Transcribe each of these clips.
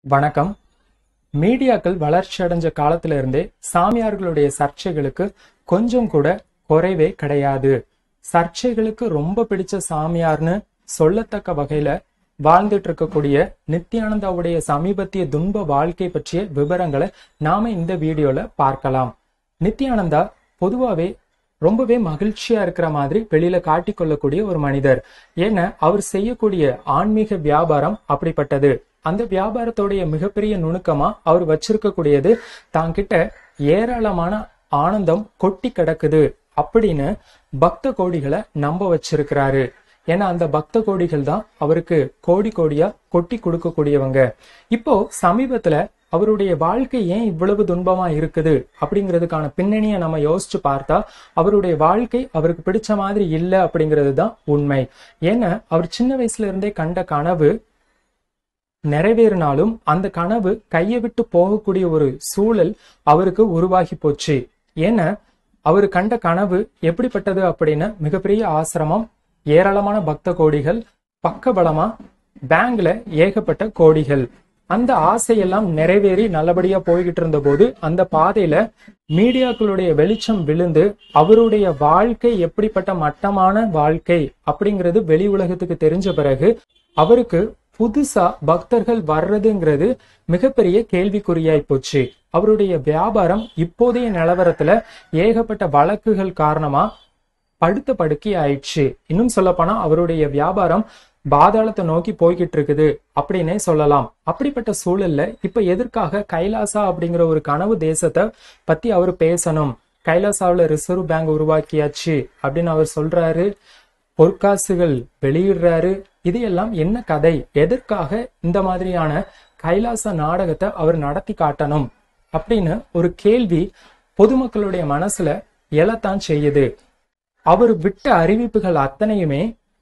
வணக்கம் மீடியாக்கள் வளர்ச்சி அடைஞ்ச காலத்துல இருந்தே சாமியார்களுடைய சர்ச்சைகளுக்கு கொஞ்சம் கூட குறைவே கிடையாது சர்ச்சைகளுக்கு ரொம்ப பிடிச்ச சாமியார்னு சொல்லத்தக்க வகையில வாழ்ந்துட்டு இருக்கக்கூடிய நித்யானந்தாவுடைய சமீபத்திய துன்ப வாழ்க்கை பற்றிய விவரங்களை நாம இந்த வீடியோல பார்க்கலாம் நித்யானந்தா பொதுவாவே ரொம்பவே மகிழ்ச்சியா இருக்கிற மாதிரி வெளியில காட்டிக்கொள்ளக்கூடிய ஒரு மனிதர் ஏன்னா அவர் செய்யக்கூடிய ஆன்மீக வியாபாரம் அப்படிப்பட்டது அந்த வியாபாரத்தோடைய மிகப்பெரிய நுணுக்கமா அவர் வச்சிருக்கக்கூடியது தாங்கிட்ட ஏராளமான ஆனந்தம் கொட்டி கிடக்குது அப்படின்னு பக்த கோடிகளை நம்ப வச்சிருக்கிறாரு ஏன்னா அந்த பக்த கோடிகள் தான் அவருக்கு கோடி கோடியா கொட்டி கொடுக்கக்கூடியவங்க இப்போ சமீபத்துல அவருடைய வாழ்க்கை ஏன் இவ்வளவு துன்பமா இருக்குது அப்படிங்கிறதுக்கான பின்னணியை நம்ம யோசிச்சு பார்த்தா அவருடைய வாழ்க்கை அவருக்கு பிடிச்ச மாதிரி இல்லை அப்படிங்கிறது தான் உண்மை ஏன்னா அவர் சின்ன வயசுல இருந்தே கண்ட கனவு நிறைவேறினாலும் அந்த கனவு கையை விட்டு போகக்கூடிய ஒரு சூழல் அவருக்கு உருவாகி போச்சு ஏன்னா அவர் கண்ட கனவு எப்படிப்பட்டது அப்படின்னு மிகப்பெரிய ஆசிரமம் ஏராளமான பக்த கோடிகள் பக்கபலமா பேங்க்ல ஏகப்பட்ட கோடிகள் அந்த ஆசையெல்லாம் நிறைவேறி நல்லபடியா போய்கிட்டு இருந்த போது அந்த பாதையில மீடியாக்களுடைய வெளிச்சம் விழுந்து அவருடைய வாழ்க்கை எப்படிப்பட்ட மட்டமான வாழ்க்கை அப்படிங்கிறது வெளி உலகத்துக்கு தெரிஞ்ச பிறகு அவருக்கு புதுசா பக்தர்கள் வர்றதுங்கிறது மிகப்பெரிய கேள்விக்குறியாய் போச்சு அவருடைய வியாபாரம் இப்போதைய நிலவரத்துல ஏகப்பட்ட வழக்குகள் காரணமா படுத்த படுக்கை ஆயிடுச்சு இன்னும் சொல்லப்போனா அவருடைய வியாபாரம் பாதாளத்தை நோக்கி போய்கிட்டு இருக்குது அப்படின்னே சொல்லலாம் அப்படிப்பட்ட சூழல்ல இப்ப எதற்காக கைலாசா அப்படிங்கிற ஒரு கனவு தேசத்தை பத்தி அவர் பேசணும் கைலாசாவில் ரிசர்வ் பேங்க் உருவாக்கியாச்சு அப்படின்னு அவர் சொல்றாரு பொற்காசுகள் வெளியிடுறாரு இது எல்லாம் என்ன கதை எதற்காக இந்த மாதிரியான கைலாச நாடகத்தை அவர் நடத்தி காட்டணும் அப்படின்னு ஒரு கேள்வி பொதுமக்களுடைய மனசுல எழத்தான் செய்யுது அவர் விட்ட அறிவிப்புகள் அத்தனையுமே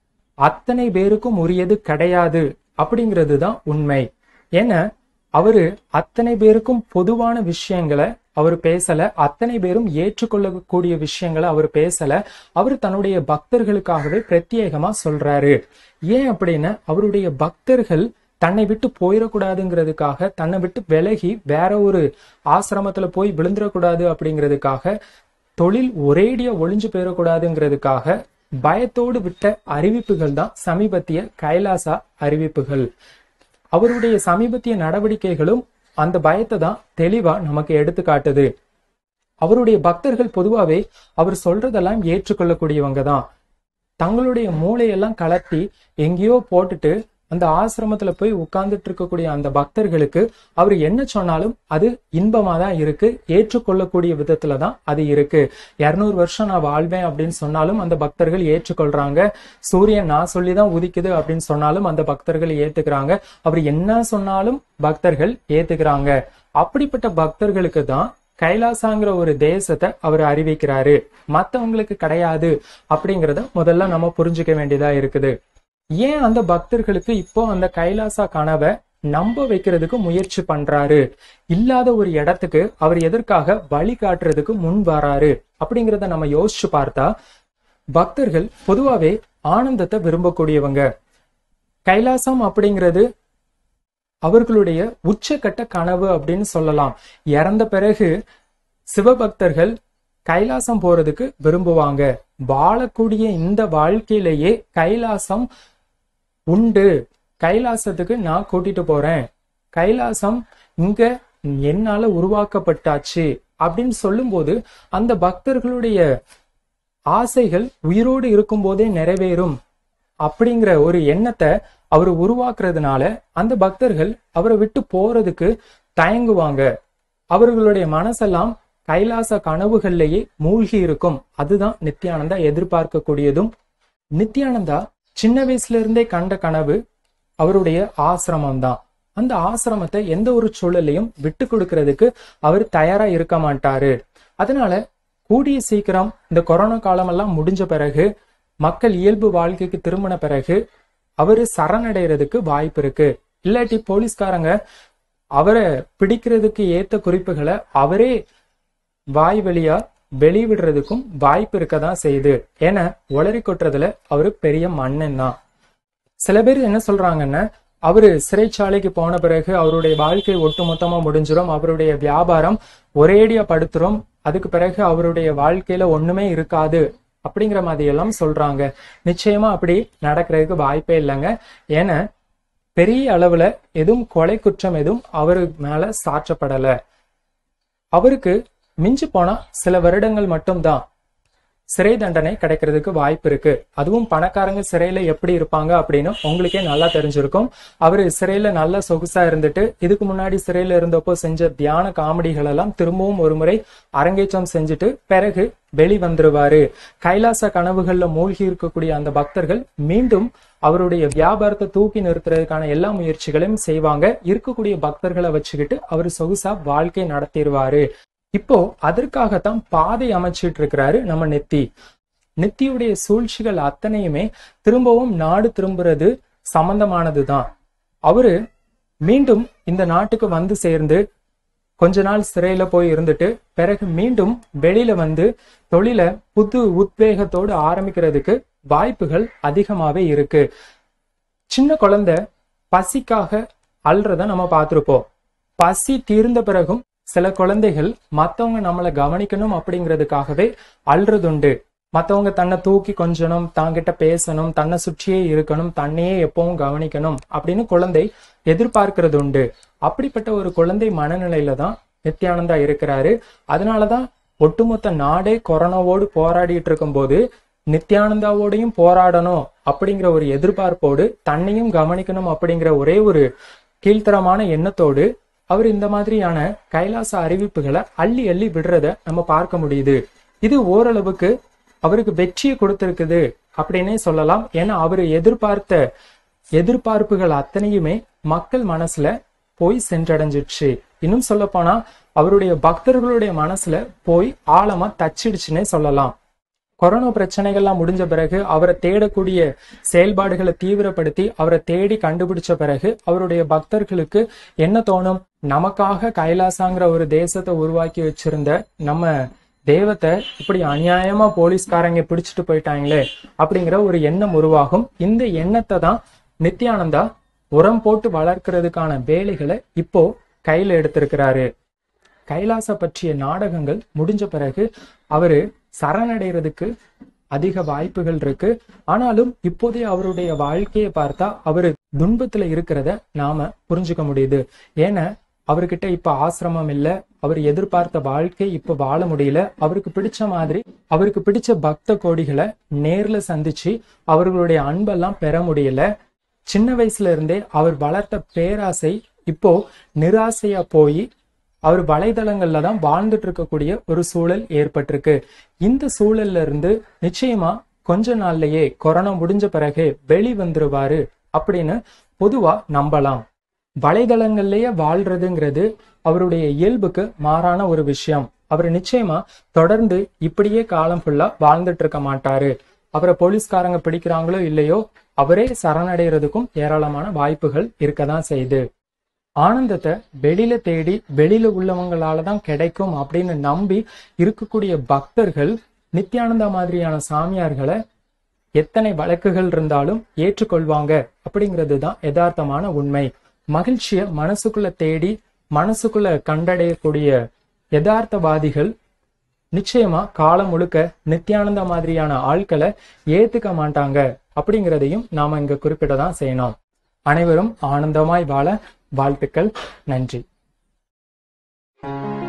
அத்தனை பேருக்கும் உரியது கிடையாது அப்படிங்கிறது தான் உண்மை ஏன்னா அவரு அத்தனை பேருக்கும் பொதுவான விஷயங்களை அவர் பேசல அத்தனை பேரும் ஏற்றுக்கொள்ளக்கூடிய விஷயங்களை அவர் பேசல அவர் தன்னுடைய பக்தர்களுக்காகவே பிரத்யேகமா சொல்றாரு ஏன் அப்படின்னா அவருடைய பக்தர்கள் தன்னை விட்டு போயிடக்கூடாதுங்கிறதுக்காக தன்னை விட்டு விலகி வேற ஒரு ஆசிரமத்துல போய் விழுந்துடக்கூடாது அப்படிங்கிறதுக்காக தொழில் ஒரேடியா ஒளிஞ்சு போயிடக்கூடாதுங்கிறதுக்காக பயத்தோடு விட்ட அறிவிப்புகள் தான் சமீபத்திய கைலாசா அறிவிப்புகள் அவருடைய சமீபத்திய நடவடிக்கைகளும் அந்த பயத்தை தான் தெளிவா நமக்கு எடுத்து காட்டுது அவருடைய பக்தர்கள் பொதுவாவே அவர் சொல்றதெல்லாம் ஏற்றுக்கொள்ளக்கூடியவங்க தான் தங்களுடைய மூளையெல்லாம் கலட்டி எங்கேயோ போட்டுட்டு அந்த ஆசிரமத்துல போய் உட்கார்ந்துட்டு இருக்கக்கூடிய அந்த பக்தர்களுக்கு அவர் என்ன சொன்னாலும் அது இன்பமா தான் இருக்கு ஏற்றுக்கொள்ளக்கூடிய விதத்துல தான் அது இருக்கு இருநூறு வருஷம் நான் வாழ்வேன் அப்படின்னு சொன்னாலும் அந்த பக்தர்கள் ஏற்றுக்கொள்றாங்க சூரியன் நான் சொல்லிதான் உதிக்குது அப்படின்னு சொன்னாலும் அந்த பக்தர்கள் ஏத்துக்கிறாங்க அவர் என்ன சொன்னாலும் பக்தர்கள் ஏத்துக்கிறாங்க அப்படிப்பட்ட பக்தர்களுக்கு தான் கைலாசாங்கிற ஒரு தேசத்தை அவர் அறிவிக்கிறாரு மத்தவங்களுக்கு கிடையாது அப்படிங்கறத முதல்ல நம்ம புரிஞ்சுக்க வேண்டியதா இருக்குது ஏன் அந்த பக்தர்களுக்கு இப்போ அந்த கைலாசா கனவை நம்ப வைக்கிறதுக்கு முயற்சி பண்றாரு இல்லாத ஒரு இடத்துக்கு அவர் எதற்காக வழி காட்டுறதுக்கு முன் வராரு அப்படிங்கிறத நம்ம யோசிச்சு பார்த்தா பக்தர்கள் பொதுவாவே ஆனந்தத்தை விரும்பக்கூடியவங்க கைலாசம் அப்படிங்கிறது அவர்களுடைய உச்சக்கட்ட கனவு அப்படின்னு சொல்லலாம் இறந்த பிறகு சிவபக்தர்கள் கைலாசம் போறதுக்கு விரும்புவாங்க வாழக்கூடிய இந்த வாழ்க்கையிலேயே கைலாசம் உண்டு கைலாசத்துக்கு நான் கூட்டிட்டு போறேன் கைலாசம் இங்க என்னால உருவாக்கப்பட்டாச்சு அப்படின்னு சொல்லும்போது அந்த பக்தர்களுடைய ஆசைகள் உயிரோடு இருக்கும் போதே நிறைவேறும் அப்படிங்கிற ஒரு எண்ணத்தை அவர் உருவாக்குறதுனால அந்த பக்தர்கள் அவரை விட்டு போறதுக்கு தயங்குவாங்க அவர்களுடைய மனசெல்லாம் கைலாச கனவுகள்லேயே மூழ்கி இருக்கும் அதுதான் நித்யானந்தா எதிர்பார்க்கக்கூடியதும் நித்யானந்தா சின்ன வயசுல இருந்தே கண்ட கனவு அவருடைய ஆசிரமம் தான் அந்த ஆசிரமத்தை எந்த ஒரு சூழலையும் விட்டு கொடுக்கறதுக்கு அவர் தயாரா இருக்க மாட்டாரு அதனால கூடிய சீக்கிரம் இந்த கொரோனா காலமெல்லாம் முடிஞ்ச பிறகு மக்கள் இயல்பு வாழ்க்கைக்கு திரும்பின பிறகு அவரு சரணடைறதுக்கு வாய்ப்பு இருக்கு இல்லாட்டி போலீஸ்காரங்க அவரை பிடிக்கிறதுக்கு ஏத்த குறிப்புகளை அவரே வாய் வழியா வெளிவிடுறதுக்கும் வாய்ப்பு இருக்கதான் செய்யுது ஏன்னா உளறி கொட்டுறதுல அவரு பெரிய மன்னன் தான் சில பேர் என்ன சொல்றாங்கன்னா அவரு சிறைச்சாலைக்கு போன பிறகு அவருடைய வாழ்க்கை ஒட்டுமொத்தமா முடிஞ்சிரும் அவருடைய வியாபாரம் ஒரேடியா படுத்துரும் அதுக்கு பிறகு அவருடைய வாழ்க்கையில ஒண்ணுமே இருக்காது அப்படிங்கிற மாதிரி எல்லாம் சொல்றாங்க நிச்சயமா அப்படி நடக்கிறதுக்கு வாய்ப்பே இல்லைங்க ஏன்னா பெரிய அளவுல எதுவும் கொலை குற்றம் எதுவும் அவரு மேல சாற்றப்படல அவருக்கு மிஞ்சி போனா சில வருடங்கள் மட்டும்தான் சிறை தண்டனை கிடைக்கிறதுக்கு வாய்ப்பு இருக்கு அதுவும் பணக்காரங்க சிறையில எப்படி இருப்பாங்க அப்படின்னு உங்களுக்கே நல்லா தெரிஞ்சிருக்கும் அவரு சிறையில நல்ல சொகுசா இருந்துட்டு இதுக்கு முன்னாடி சிறையில இருந்தப்போ செஞ்ச தியான காமெடிகள் எல்லாம் திரும்பவும் ஒரு முறை அரங்கேற்றம் செஞ்சுட்டு பிறகு வெளி வந்துருவாரு கைலாச கனவுகள்ல மூழ்கி இருக்கக்கூடிய அந்த பக்தர்கள் மீண்டும் அவருடைய வியாபாரத்தை தூக்கி நிறுத்துறதுக்கான எல்லா முயற்சிகளையும் செய்வாங்க இருக்கக்கூடிய பக்தர்களை வச்சுக்கிட்டு அவர் சொகுசா வாழ்க்கை நடத்திடுவாரு இப்போ அதற்காகத்தான் பாதை அமைச்சிட்டு இருக்கிறாரு நம்ம நெத்தி நெத்தியுடைய சூழ்ச்சிகள் அத்தனையுமே திரும்பவும் நாடு திரும்புறது சம்பந்தமானதுதான் அவரு மீண்டும் இந்த நாட்டுக்கு வந்து சேர்ந்து கொஞ்ச நாள் சிறையில போய் இருந்துட்டு பிறகு மீண்டும் வெளியில வந்து தொழில புது உத்வேகத்தோடு ஆரம்பிக்கிறதுக்கு வாய்ப்புகள் அதிகமாவே இருக்கு சின்ன குழந்தை பசிக்காக அல்றத நம்ம பார்த்திருப்போம் பசி தீர்ந்த பிறகும் சில குழந்தைகள் மத்தவங்க நம்மளை கவனிக்கணும் அப்படிங்கிறதுக்காகவே அல்றதுண்டு மத்தவங்க தன்னை தூக்கி கொஞ்சணும் தாங்கிட்ட பேசணும் தன்னை சுற்றியே இருக்கணும் தன்னையே எப்பவும் கவனிக்கணும் அப்படின்னு குழந்தை எதிர்பார்க்கிறது உண்டு அப்படிப்பட்ட ஒரு குழந்தை மனநிலையில தான் நித்யானந்தா இருக்கிறாரு அதனாலதான் ஒட்டுமொத்த நாடே கொரோனாவோடு போராடிட்டு இருக்கும்போது நித்யானந்தாவோடையும் போராடணும் அப்படிங்கிற ஒரு எதிர்பார்ப்போடு தன்னையும் கவனிக்கணும் அப்படிங்கிற ஒரே ஒரு கீழ்த்தரமான எண்ணத்தோடு அவர் இந்த மாதிரியான கைலாச அறிவிப்புகளை அள்ளி அள்ளி விடுறத நம்ம பார்க்க முடியுது இது ஓரளவுக்கு அவருக்கு வெற்றியை கொடுத்திருக்குது அப்படின்னே சொல்லலாம் ஏன்னா அவர் எதிர்பார்த்த எதிர்பார்ப்புகள் அத்தனையுமே மக்கள் மனசுல போய் சென்றடைஞ்சிடுச்சு இன்னும் சொல்ல போனா அவருடைய பக்தர்களுடைய மனசுல போய் ஆழமா தச்சிடுச்சுன்னே சொல்லலாம் கொரோனா பிரச்சனைகள்லாம் முடிஞ்ச பிறகு அவரை தேடக்கூடிய செயல்பாடுகளை தீவிரப்படுத்தி அவரை தேடி கண்டுபிடிச்ச பிறகு அவருடைய பக்தர்களுக்கு என்ன தோணும் நமக்காக கைலாசாங்கிற ஒரு தேசத்தை உருவாக்கி வச்சிருந்த நம்ம தெய்வத்தை இப்படி அநியாயமா போலீஸ்காரங்க பிடிச்சிட்டு போயிட்டாங்களே அப்படிங்கிற ஒரு எண்ணம் உருவாகும் இந்த எண்ணத்தை தான் நித்யானந்தா உரம் போட்டு வளர்க்கறதுக்கான வேலைகளை இப்போ கையில எடுத்திருக்கிறாரு கைலாச பற்றிய நாடகங்கள் முடிஞ்ச பிறகு அவரு சரணடைறதுக்கு அதிக வாய்ப்புகள் இருக்கு ஆனாலும் இப்போதைய அவருடைய வாழ்க்கையை பார்த்தா அவரு துன்பத்துல இருக்கிறத நாம புரிஞ்சுக்க முடியுது ஏன்னா அவர்கிட்ட இப்ப ஆசிரமம் இல்ல அவர் எதிர்பார்த்த வாழ்க்கை இப்ப வாழ முடியல அவருக்கு பிடிச்ச மாதிரி அவருக்கு பிடிச்ச பக்த கோடிகளை நேர்ல சந்திச்சு அவர்களுடைய அன்பெல்லாம் பெற முடியல சின்ன வயசுல இருந்தே அவர் வளர்த்த பேராசை இப்போ நிராசையா போய் அவர் வலைதளங்கள்ல தான் வாழ்ந்துட்டு இருக்கக்கூடிய ஒரு சூழல் ஏற்பட்டிருக்கு இந்த சூழல்ல இருந்து நிச்சயமா கொஞ்ச நாள்லயே கொரோனா முடிஞ்ச பிறகு வெளி வந்துருவாரு அப்படின்னு பொதுவா நம்பலாம் வலைதளங்கள்லயே வாழ்றதுங்கிறது அவருடைய இயல்புக்கு மாறான ஒரு விஷயம் அவர் நிச்சயமா தொடர்ந்து இப்படியே காலம் ஃபுல்லா வாழ்ந்துட்டு இருக்க மாட்டாரு அவரை போலீஸ்காரங்க பிடிக்கிறாங்களோ இல்லையோ அவரே சரணடைறதுக்கும் ஏராளமான வாய்ப்புகள் இருக்கதான் செய்யுது ஆனந்தத்தை வெளியில தேடி வெளியில உள்ளவங்களால தான் கிடைக்கும் அப்படின்னு நம்பி இருக்கக்கூடிய பக்தர்கள் நித்யானந்தா மாதிரியான சாமியார்களை எத்தனை வழக்குகள் இருந்தாலும் ஏற்றுக்கொள்வாங்க அப்படிங்கிறது தான் யதார்த்தமான உண்மை மகிழ்ச்சிய மனசுக்குள்ள தேடி மனசுக்குள்ள கண்டடையக்கூடிய யதார்த்தவாதிகள் நிச்சயமா காலம் முழுக்க நித்யானந்தா மாதிரியான ஆட்களை ஏத்துக்க மாட்டாங்க அப்படிங்கிறதையும் நாம இங்க குறிப்பிட தான் செய்யணும் அனைவரும் ஆனந்தமாய் வாழ வாழ்த்துக்கள் நன்றி